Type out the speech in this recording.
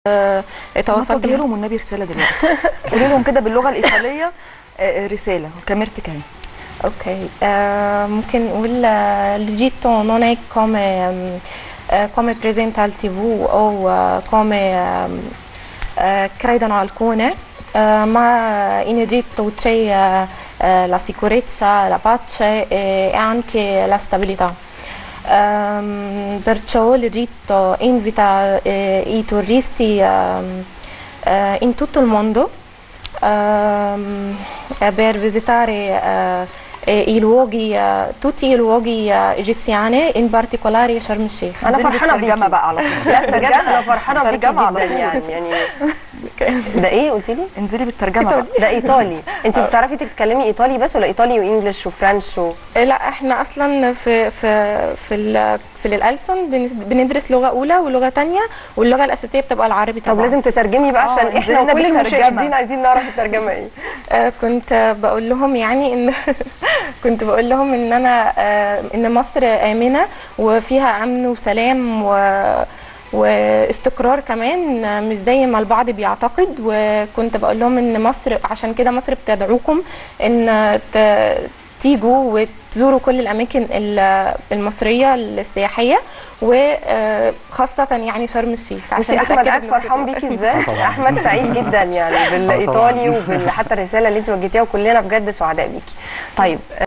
آه، ما تواصلت توجهي لهم والنبي رساله دلوقتي قولي لهم كده باللغه الايطاليه آه، آه، رساله كاميرتك اهي Ok, eh, mungkin نقول eh, l'Egitto non è come, ehm, eh, come presenta al tv o eh, come ehm, eh, credono alcune, eh, ma in Egitto c'è eh, eh, la sicurezza, la pace e, e anche la stabilità. Ehm, perciò l'Egitto invita eh, i turisti ehm, eh, in tutto il mondo ehm, eh, per visitare eh, eh, i luoghi, eh, tutti i luoghi eh, egiziani, in particolare Sharm el-Sheikh. انا انزلي فرحانه بالترجمه بيكي بقى على طول لا بجد انا فرحانه بيكي ترجمة على جدا طول. يعني يعني ده ايه قلتي لي انزلي بالترجمه بقى ده ايطالي انت بتعرفي تتكلمي ايطالي بس ولا ايطالي وانجلش وفرنش و... لا احنا اصلا في في في ال- في الألسن بن- بندرس لغه اولى ولغه ثانيه واللغه الاساسيه بتبقى العربي طب طبعا لازم تترجمي بقى آه، عشان انزلي احنا لنا وكل بالترجمة. المشاهدين عايزين نعرف الترجمه ايه آه، كنت بقول لهم يعني ان كنت بقول لهم ان انا آه، ان مصر امنه وفيها امن وسلام و واستقرار كمان آه، مش زي ما البعض بيعتقد وكنت بقول لهم ان مصر عشان كده مصر بتدعوكم ان ت- تيجوا وتزوروا كل الاماكن ال- المصريه السياحيه وخاصه يعني شرم الشيخ بصي احمد تتأكدوا قاعد من فرحان الثقة. بيكي ازاي احمد سعيد جدا يعني بالايطالي وحتى الرساله اللي انت وجهتيها وكلنا بجد سعداء بيكي طيب